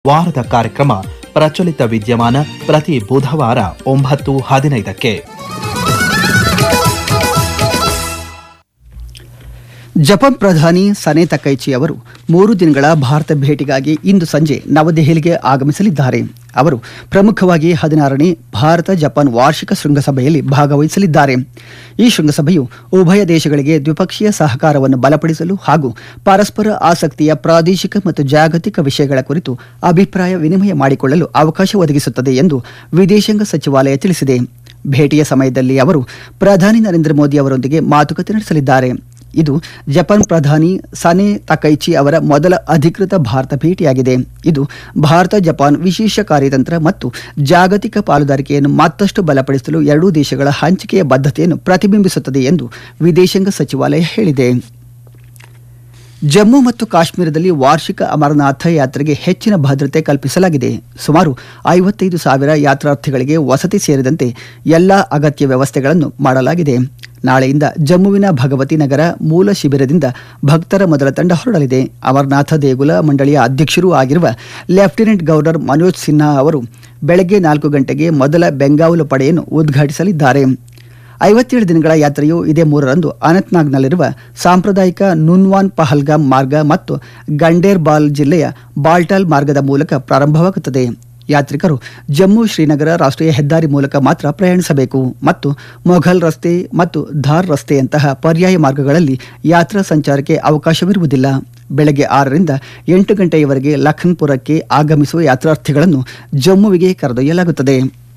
ವಾರದ ಕಾರ್ಯಕ್ರಮ ಪ್ರಚಲಿತ ವಿದ್ಯಮಾನ ಪ್ರತಿ ಬುಧವಾರ ಒಂಬತ್ತು ಹದಿನೈದಕ್ಕೆ ಜಪಾನ್ ಪ್ರಧಾನಿ ಸನೆ ತಕೈಚಿ ಅವರು ಮೂರು ದಿನಗಳ ಭಾರತ ಭೇಟಿಗಾಗಿ ಇಂದು ಸಂಜೆ ನವದೆಹಲಿಗೆ ಆಗಮಿಸಲಿದ್ದಾರೆ ಅವರು ಪ್ರಮುಖವಾಗಿ ಹದಿನಾರನೇ ಭಾರತ ಜಪಾನ್ ವಾರ್ಷಿಕ ಶೃಂಗಸಭೆಯಲ್ಲಿ ಭಾಗವಹಿಸಲಿದ್ದಾರೆ ಈ ಶೃಂಗಸಭೆಯು ಉಭಯ ದೇಶಗಳಿಗೆ ದ್ವಿಪಕ್ಷೀಯ ಸಹಕಾರವನ್ನು ಬಲಪಡಿಸಲು ಹಾಗೂ ಪರಸ್ಪರ ಆಸಕ್ತಿಯ ಪ್ರಾದೇಶಿಕ ಮತ್ತು ಜಾಗತಿಕ ವಿಷಯಗಳ ಕುರಿತು ಅಭಿಪ್ರಾಯ ವಿನಿಮಯ ಮಾಡಿಕೊಳ್ಳಲು ಅವಕಾಶ ಒದಗಿಸುತ್ತದೆ ಎಂದು ವಿದೇಶಾಂಗ ಸಚಿವಾಲಯ ತಿಳಿಸಿದೆ ಭೇಟಿಯ ಸಮಯದಲ್ಲಿ ಅವರು ಪ್ರಧಾನಿ ನರೇಂದ್ರ ಮೋದಿ ಅವರೊಂದಿಗೆ ಮಾತುಕತೆ ನಡೆಸಲಿದ್ದಾರೆ ಇದು ಜಪಾನ್ ಪ್ರಧಾನಿ ಸನೆ ತಕೈಚಿ ಅವರ ಮೊದಲ ಅಧಿಕೃತ ಭಾರತ ಭೇಟಿಯಾಗಿದೆ ಇದು ಭಾರತ ಜಪಾನ್ ವಿಶೇಷ ಕಾರ್ಯತಂತ್ರ ಮತ್ತು ಜಾಗತಿಕ ಪಾಲುದಾರಿಕೆಯನ್ನು ಮತ್ತಷ್ಟು ಬಲಪಡಿಸಲು ಎರಡೂ ದೇಶಗಳ ಹಂಚಿಕೆಯ ಬದ್ಧತೆಯನ್ನು ಪ್ರತಿಬಿಂಬಿಸುತ್ತದೆ ಎಂದು ವಿದೇಶಾಂಗ ಸಚಿವಾಲಯ ಹೇಳಿದೆ ಜಮ್ಮು ಮತ್ತು ಕಾಶ್ಮೀರದಲ್ಲಿ ವಾರ್ಷಿಕ ಅಮರನಾಥ ಯಾತ್ರೆಗೆ ಹೆಚ್ಚಿನ ಭದ್ರತೆ ಕಲ್ಪಿಸಲಾಗಿದೆ ಸುಮಾರು ಐವತ್ತೈದು ಸಾವಿರ ಯಾತ್ರಾರ್ಥಿಗಳಿಗೆ ವಸತಿ ಸೇರಿದಂತೆ ಎಲ್ಲ ಅಗತ್ಯ ವ್ಯವಸ್ಥೆಗಳನ್ನು ಮಾಡಲಾಗಿದೆ ನಾಳೆಯಿಂದ ಜಮ್ಮುವಿನ ಭಗವತಿ ನಗರ ಮೂಲ ಶಿಬಿರದಿಂದ ಭಕ್ತರ ಮೊದಲ ತಂಡ ಹೊರಡಲಿದೆ ಅಮರನಾಥ ದೇಗುಲ ಮಂಡಳಿಯ ಅಧ್ಯಕ್ಷರೂ ಆಗಿರುವ ಲೆಫ್ಟಿನೆಂಟ್ ಗವರ್ನರ್ ಮನೋಜ್ ಸಿನ್ಹಾ ಅವರು ಬೆಳಗ್ಗೆ ನಾಲ್ಕು ಗಂಟೆಗೆ ಮೊದಲ ಬೆಂಗಾವಲು ಪಡೆಯನ್ನು ಉದ್ಘಾಟಿಸಲಿದ್ದಾರೆ ಐವತ್ತೇಳು ದಿನಗಳ ಯಾತ್ರೆಯು ಇದೇ ಮೂರರಂದು ಅನಂತ್ನಾಗ್ನಲ್ಲಿರುವ ಸಾಂಪ್ರದಾಯಿಕ ನುನ್ವಾನ್ ಪಹಲ್ಗಾಮ್ ಮಾರ್ಗ ಮತ್ತು ಗಂಡೇರ್ಬಾಲ್ ಜಿಲ್ಲೆಯ ಬಾಲ್ಟಾಲ್ ಮಾರ್ಗದ ಮೂಲಕ ಪ್ರಾರಂಭವಾಗುತ್ತದೆ ಯಾತ್ರಿಕರು ಜಮ್ಮು ಶ್ರೀನಗರ ರಾಷ್ಟ್ರೀಯ ಹೆದ್ದಾರಿ ಮೂಲಕ ಮಾತ್ರ ಪ್ರಯಾಣಿಸಬೇಕು ಮತ್ತು ಮೊಘಲ್ ರಸ್ತೆ ಮತ್ತು ಧಾರ್ ರಸ್ತೆಯಂತಹ ಪರ್ಯಾಯ ಮಾರ್ಗಗಳಲ್ಲಿ ಯಾತ್ರಾ ಸಂಚಾರಕ್ಕೆ ಅವಕಾಶವಿರುವುದಿಲ್ಲ ಬೆಳಗ್ಗೆ ಆರರಿಂದ ಎಂಟು ಗಂಟೆಯವರೆಗೆ ಲಖನ್ಪುರಕ್ಕೆ ಆಗಮಿಸುವ ಯಾತ್ರಾರ್ಥಿಗಳನ್ನು ಜಮ್ಮುವಿಗೆ ಕರೆದೊಯ್ಯಲಾಗುತ್ತದೆ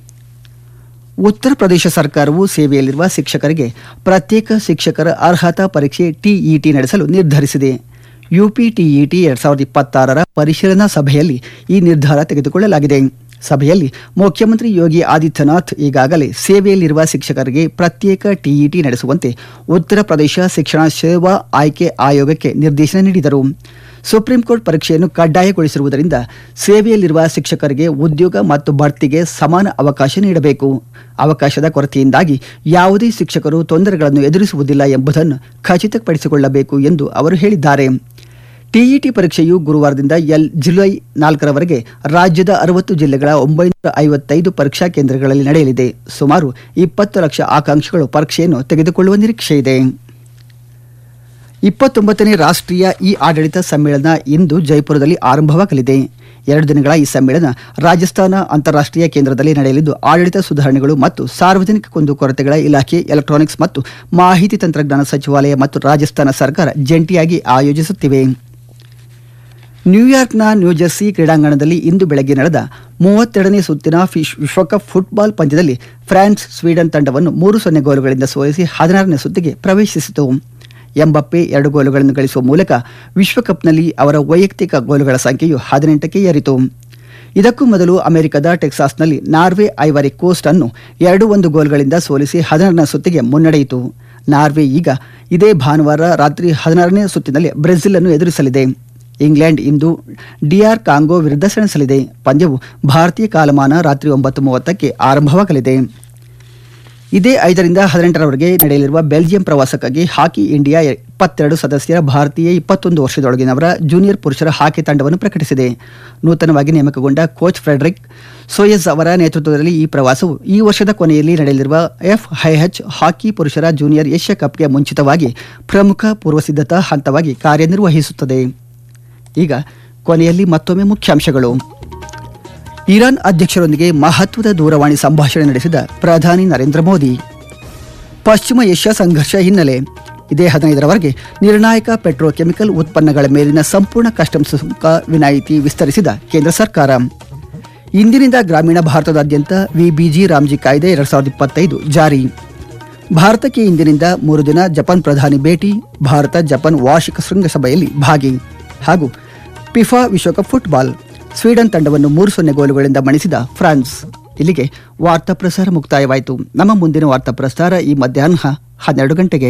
ಉತ್ತರ ಪ್ರದೇಶ ಸರ್ಕಾರವು ಸೇವೆಯಲ್ಲಿರುವ ಶಿಕ್ಷಕರಿಗೆ ಪ್ರತ್ಯೇಕ ಶಿಕ್ಷಕರ ಅರ್ಹತಾ ಪರೀಕ್ಷೆ ಟಿಇಟಿ ನಡೆಸಲು ನಿರ್ಧರಿಸಿದೆ ಯುಪಿಟಿಇಟಿ ಎರಡ್ ಸಾವಿರದ ಇಪ್ಪತ್ತಾರರ ಪರಿಶೀಲನಾ ಸಭೆಯಲ್ಲಿ ಈ ನಿರ್ಧಾರ ತೆಗೆದುಕೊಳ್ಳಲಾಗಿದೆ ಸಭೆಯಲ್ಲಿ ಮುಖ್ಯಮಂತ್ರಿ ಯೋಗಿ ಆದಿತ್ಯನಾಥ್ ಈಗಾಗಲೇ ಸೇವೆಯಲ್ಲಿರುವ ಶಿಕ್ಷಕರಿಗೆ ಪ್ರತ್ಯೇಕ ಟಿಇಟಿ ನಡೆಸುವಂತೆ ಉತ್ತರ ಪ್ರದೇಶ ಶಿಕ್ಷಣ ಸೇವಾ ಆಯ್ಕೆ ಆಯೋಗಕ್ಕೆ ನಿರ್ದೇಶನ ನೀಡಿದರು ಸುಪ್ರೀಂ ಕೋರ್ಟ್ ಪರೀಕ್ಷೆಯನ್ನು ಕಡ್ಡಾಯಗೊಳಿಸಿರುವುದರಿಂದ ಸೇವೆಯಲ್ಲಿರುವ ಶಿಕ್ಷಕರಿಗೆ ಉದ್ಯೋಗ ಮತ್ತು ಬಡ್ತಿಗೆ ಸಮಾನ ಅವಕಾಶ ನೀಡಬೇಕು ಅವಕಾಶದ ಕೊರತೆಯಿಂದಾಗಿ ಯಾವುದೇ ಶಿಕ್ಷಕರು ತೊಂದರೆಗಳನ್ನು ಎದುರಿಸುವುದಿಲ್ಲ ಎಂಬುದನ್ನು ಖಚಿತಪಡಿಸಿಕೊಳ್ಳಬೇಕು ಎಂದು ಅವರು ಹೇಳಿದ್ದಾರೆ ಟಿಇಟಿ ಪರೀಕ್ಷೆಯು ಗುರುವಾರದಿಂದ ಎಲ್ ಜುಲೈ ನಾಲ್ಕರವರೆಗೆ ರಾಜ್ಯದ ಅರವತ್ತು ಜಿಲ್ಲೆಗಳ ಒಂಬೈನೂರ ಐವತ್ತೈದು ಪರೀಕ್ಷಾ ಕೇಂದ್ರಗಳಲ್ಲಿ ನಡೆಯಲಿದೆ ಸುಮಾರು ಇಪ್ಪತ್ತು ಲಕ್ಷ ಆಕಾಂಕ್ಷಿಗಳು ಪರೀಕ್ಷೆಯನ್ನು ತೆಗೆದುಕೊಳ್ಳುವ ನಿರೀಕ್ಷೆ ಇದೆ ಇಪ್ಪತ್ತೊಂಬತ್ತನೇ ರಾಷ್ಟ್ರೀಯ ಇ ಆಡಳಿತ ಸಮ್ಮೇಳನ ಇಂದು ಜೈಪುರದಲ್ಲಿ ಆರಂಭವಾಗಲಿದೆ ಎರಡು ದಿನಗಳ ಈ ಸಮ್ಮೇಳನ ರಾಜಸ್ಥಾನ ಅಂತಾರಾಷ್ಟ್ರೀಯ ಕೇಂದ್ರದಲ್ಲಿ ನಡೆಯಲಿದ್ದು ಆಡಳಿತ ಸುಧಾರಣೆಗಳು ಮತ್ತು ಸಾರ್ವಜನಿಕ ಕುಂದುಕೊರತೆಗಳ ಇಲಾಖೆ ಎಲೆಕ್ಟ್ರಾನಿಕ್ಸ್ ಮತ್ತು ಮಾಹಿತಿ ತಂತ್ರಜ್ಞಾನ ಸಚಿವಾಲಯ ಮತ್ತು ರಾಜಸ್ಥಾನ ಸರ್ಕಾರ ಜಂಟಿಯಾಗಿ ಆಯೋಜಿಸುತ್ತಿವೆ ನ್ಯೂಯಾರ್ಕ್ನ ನ್ಯೂಜೆರ್ಸಿ ಕ್ರೀಡಾಂಗಣದಲ್ಲಿ ಇಂದು ಬೆಳಗ್ಗೆ ನಡೆದ ಮೂವತ್ತೆರಡನೇ ಸುತ್ತಿನ ಫಿಶ್ ವಿಶ್ವಕಪ್ ಫುಟ್ಬಾಲ್ ಪಂದ್ಯದಲ್ಲಿ ಫ್ರಾನ್ಸ್ ಸ್ವೀಡನ್ ತಂಡವನ್ನು ಮೂರು ಸೊನ್ನೆ ಗೋಲುಗಳಿಂದ ಸೋಲಿಸಿ ಹದಿನಾರನೇ ಸುತ್ತಿಗೆ ಪ್ರವೇಶಿಸಿತು ಎಂಬಪ್ಪೆ ಎರಡು ಗೋಲುಗಳನ್ನು ಗಳಿಸುವ ಮೂಲಕ ವಿಶ್ವಕಪ್ನಲ್ಲಿ ಅವರ ವೈಯಕ್ತಿಕ ಗೋಲುಗಳ ಸಂಖ್ಯೆಯು ಹದಿನೆಂಟಕ್ಕೆ ಏರಿತು ಇದಕ್ಕೂ ಮೊದಲು ಅಮೆರಿಕದ ಟೆಕ್ಸಾಸ್ನಲ್ಲಿ ನಾರ್ವೆ ಐವರಿ ಕೋಸ್ಟ್ ಅನ್ನು ಎರಡು ಒಂದು ಗೋಲ್ಗಳಿಂದ ಸೋಲಿಸಿ ಹದಿನಾರನೇ ಸುತ್ತಿಗೆ ಮುನ್ನಡೆಯಿತು ನಾರ್ವೆ ಈಗ ಇದೇ ಭಾನುವಾರ ರಾತ್ರಿ ಹದಿನಾರನೇ ಸುತ್ತಿನಲ್ಲಿ ಬ್ರೆಜಿಲ್ ಅನ್ನು ಎದುರಿಸಲಿದೆ ಇಂಗ್ಲೆಂಡ್ ಇಂದು ಡಿಆರ್ ಕಾಂಗೋ ವಿರುದ್ಧ ಸೆಣಸಲಿದೆ ಪಂದ್ಯವು ಭಾರತೀಯ ಕಾಲಮಾನ ರಾತ್ರಿ ಒಂಬತ್ತು ಮೂವತ್ತಕ್ಕೆ ಆರಂಭವಾಗಲಿದೆ ಇದೇ ಐದರಿಂದ ಹದಿನೆಂಟರವರೆಗೆ ನಡೆಯಲಿರುವ ಬೆಲ್ಜಿಯಂ ಪ್ರವಾಸಕ್ಕಾಗಿ ಹಾಕಿ ಇಂಡಿಯಾ ಇಪ್ಪತ್ತೆರಡು ಸದಸ್ಯರ ಭಾರತೀಯ ಇಪ್ಪತ್ತೊಂದು ವರ್ಷದೊಳಗಿನವರ ಜೂನಿಯರ್ ಪುರುಷರ ಹಾಕಿ ತಂಡವನ್ನು ಪ್ರಕಟಿಸಿದೆ ನೂತನವಾಗಿ ನೇಮಕಗೊಂಡ ಕೋಚ್ ಫ್ರೆಡರಿಕ್ ಸೋಯಸ್ ಅವರ ನೇತೃತ್ವದಲ್ಲಿ ಈ ಪ್ರವಾಸವು ಈ ವರ್ಷದ ಕೊನೆಯಲ್ಲಿ ನಡೆಯಲಿರುವ ಎಫ್ಐಎಚ್ ಹಾಕಿ ಪುರುಷರ ಜೂನಿಯರ್ ಏಷ್ಯಾ ಕಪ್ಗೆ ಮುಂಚಿತವಾಗಿ ಪ್ರಮುಖ ಪೂರ್ವಸಿದ್ಧತಾ ಹಂತವಾಗಿ ಕಾರ್ಯನಿರ್ವಹಿಸುತ್ತದೆ ಈಗ ಕೊನೆಯಲ್ಲಿ ಮತ್ತೊಮ್ಮೆ ಮುಖ್ಯಾಂಶಗಳು ಇರಾನ್ ಅಧ್ಯಕ್ಷರೊಂದಿಗೆ ಮಹತ್ವದ ದೂರವಾಣಿ ಸಂಭಾಷಣೆ ನಡೆಸಿದ ಪ್ರಧಾನಿ ನರೇಂದ್ರ ಮೋದಿ ಪಶ್ಚಿಮ ಏಷ್ಯಾ ಸಂಘರ್ಷ ಹಿನ್ನೆಲೆ ಇದೇ ಹದಿನೈದರವರೆಗೆ ನಿರ್ಣಾಯಕ ಪೆಟ್ರೋಕೆಮಿಕಲ್ ಉತ್ಪನ್ನಗಳ ಮೇಲಿನ ಸಂಪೂರ್ಣ ಕಸ್ಟಮ್ಸ್ ಸುಂಕ ವಿನಾಯಿತಿ ವಿಸ್ತರಿಸಿದ ಕೇಂದ್ರ ಸರ್ಕಾರ ಇಂದಿನಿಂದ ಗ್ರಾಮೀಣ ಭಾರತದಾದ್ಯಂತ ವಿಬಿಜಿ ರಾಮ್ಜಿ ಕಾಯ್ದೆ ಎರಡ್ ಸಾವಿರದ ಇಪ್ಪತ್ತೈದು ಜಾರಿ ಭಾರತಕ್ಕೆ ಇಂದಿನಿಂದ ಮೂರು ದಿನ ಜಪಾನ್ ಪ್ರಧಾನಿ ಭೇಟಿ ಭಾರತ ಜಪಾನ್ ವಾರ್ಷಿಕ ಶೃಂಗಸಭೆಯಲ್ಲಿ ಭಾಗಿ ಹಾಗೂ ಪಿಫಾ ವಿಶ್ವಕಪ್ ಫುಟ್ಬಾಲ್ ಸ್ವೀಡನ್ ತಂಡವನ್ನು ಮೂರು ಸೊನ್ನೆ ಗೋಲುಗಳಿಂದ ಮಣಿಸಿದ ಫ್ರಾನ್ಸ್ ಇಲ್ಲಿಗೆ ವಾರ್ತಾ ಪ್ರಸಾರ ಮುಕ್ತಾಯವಾಯಿತು ನಮ್ಮ ಮುಂದಿನ ವಾರ್ತಾ ಪ್ರಸಾರ ಈ ಮಧ್ಯಾಹ್ನ ಹನ್ನೆರಡು ಗಂಟೆಗೆ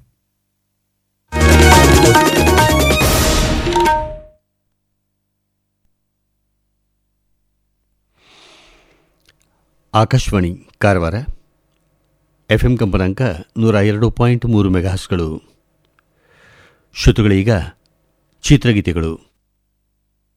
ಆಕಾಶವಾಣಿ ಕಾರವಾರ ಎಫ್ ಎಂ ಕಂಪನಾಂಕ ನೂರ ಎರಡು ಪಾಯಿಂಟ್ ಮೂರು ಮೆಗಾಹಸ್ಗಳು ಶ್ರೋತೃಗಳೀಗ ಚಿತ್ರಗೀತೆಗಳು